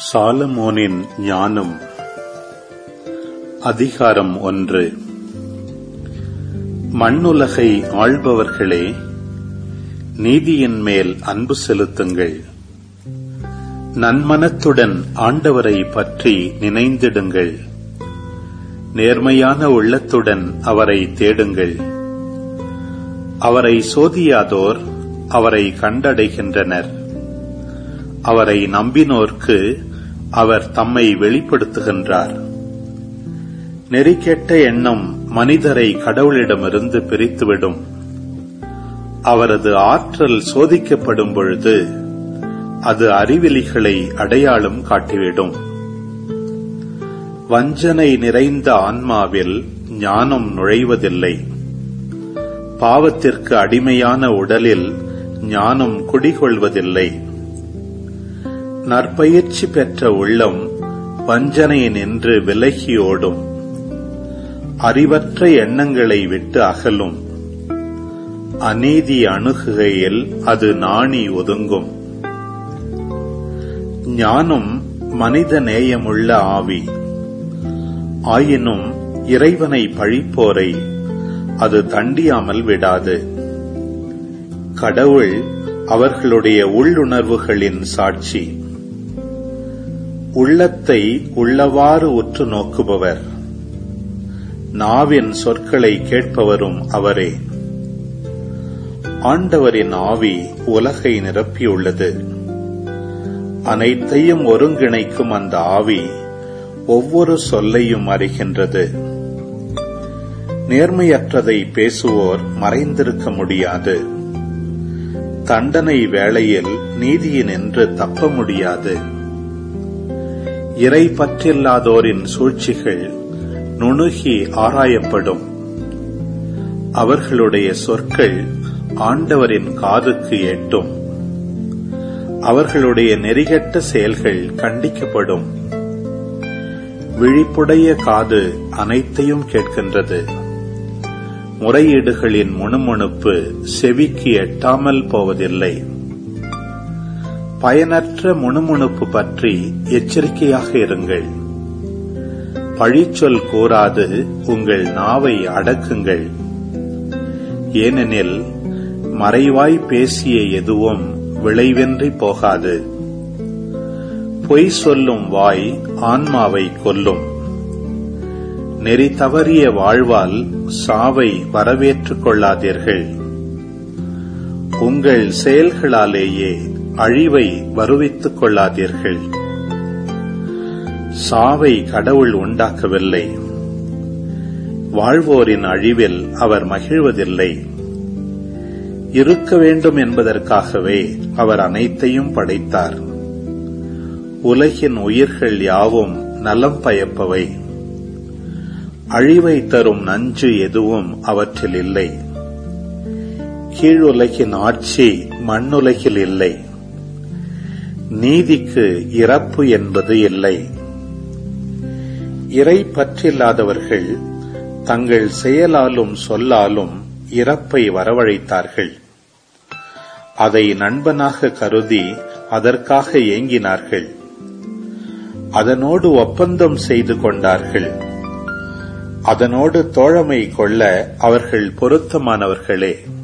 சாலமோனின் ஞானம் அதிகாரம் ஒன்று மண்ணுலகை ஆள்பவர்களே நீதியின் மேல் அன்பு செலுத்துங்கள் நன்மனத்துடன் ஆண்டவரை பற்றி நினைந்திடுங்கள் நேர்மையான உள்ளத்துடன் அவரை தேடுங்கள் அவரை சோதியாதோர் அவரை கண்டடைகின்றனர் அவரை நம்பினோர்க்கு அவர் தம்மை வெளிப்படுத்துகின்றார் நெறிக்கெட்ட எண்ணம் மனிதரை கடவுளிடமிருந்து பிரித்துவிடும் அவரது ஆற்றல் சோதிக்கப்படும் பொழுது அது அறிவிலிகளை அடையாளம் காட்டிவிடும் வஞ்சனை நிறைந்த ஆன்மாவில் ஞானம் நுழைவதில்லை பாவத்திற்கு அடிமையான உடலில் ஞானம் குடிகொள்வதில்லை நற்பயிற்சி பெற்ற உள்ளம் வஞ்சனை நின்று விலகி ஓடும் அறிவற்ற எண்ணங்களை விட்டு அகலும் அநீதி அணுகுகையில் அது நாணி ஒதுங்கும் ஞானம் மனித நேயமுள்ள ஆவி ஆயினும் இறைவனை பழிப்போரை அது தண்டியாமல் விடாது கடவுள் அவர்களுடைய உள்ளுணர்வுகளின் சாட்சி உள்ளத்தை உள்ளவாறு உற்று நோக்குபவர் நாவின் சொற்களை கேட்பவரும் அவரே ஆண்டவரின் ஆவி உலகை நிரப்பியுள்ளது அனைத்தையும் ஒருங்கிணைக்கும் அந்த ஆவி ஒவ்வொரு சொல்லையும் அறிகின்றது நேர்மையற்றதை பேசுவோர் மறைந்திருக்க முடியாது தண்டனை வேளையில் நீதியினின்று தப்ப முடியாது இறை பற்றில்லாதோரின் சூழ்ச்சிகள் நுணுகி ஆராயப்படும் அவர்களுடைய சொற்கள் ஆண்டவரின் காதுக்கு எட்டும் அவர்களுடைய நெறிகட்ட செயல்கள் கண்டிக்கப்படும் விழிப்புடைய காது அனைத்தையும் கேட்கின்றது முறையீடுகளின் முணுமுணுப்பு செவிக்கு எட்டாமல் போவதில்லை பயனற்ற முணுமுணுப்பு பற்றி எச்சரிக்கையாக இருங்கள் பழிச்சொல் கூறாது உங்கள் நாவை அடக்குங்கள் ஏனெனில் மறைவாய் பேசிய எதுவும் விளைவென்றி போகாது பொய் சொல்லும் வாய் ஆன்மாவை கொல்லும் நெறி தவறிய வாழ்வால் சாவை வரவேற்றுக் கொள்ளாதீர்கள் உங்கள் செயல்களாலேயே அழிவை வருவித்துக் கொள்ளாதீர்கள் சாவை கடவுள் உண்டாக்கவில்லை வாழ்வோரின் அழிவில் அவர் மகிழ்வதில்லை இருக்க வேண்டும் என்பதற்காகவே அவர் அனைத்தையும் படைத்தார் உலகின் உயிர்கள் யாவும் நலம் பயப்பவை அழிவை தரும் நஞ்சு எதுவும் அவற்றில் இல்லை கீழுலகின் ஆட்சி மண்ணுலகில் இல்லை நீதிக்கு இறப்பு என்பது இல்லை இறை பற்றில்லாதவர்கள் தங்கள் செயலாலும் சொல்லாலும் இறப்பை வரவழைத்தார்கள் அதை நண்பனாக கருதி அதற்காக ஏங்கினார்கள் அதனோடு ஒப்பந்தம் செய்து கொண்டார்கள் அதனோடு தோழமை கொள்ள அவர்கள் பொருத்தமானவர்களே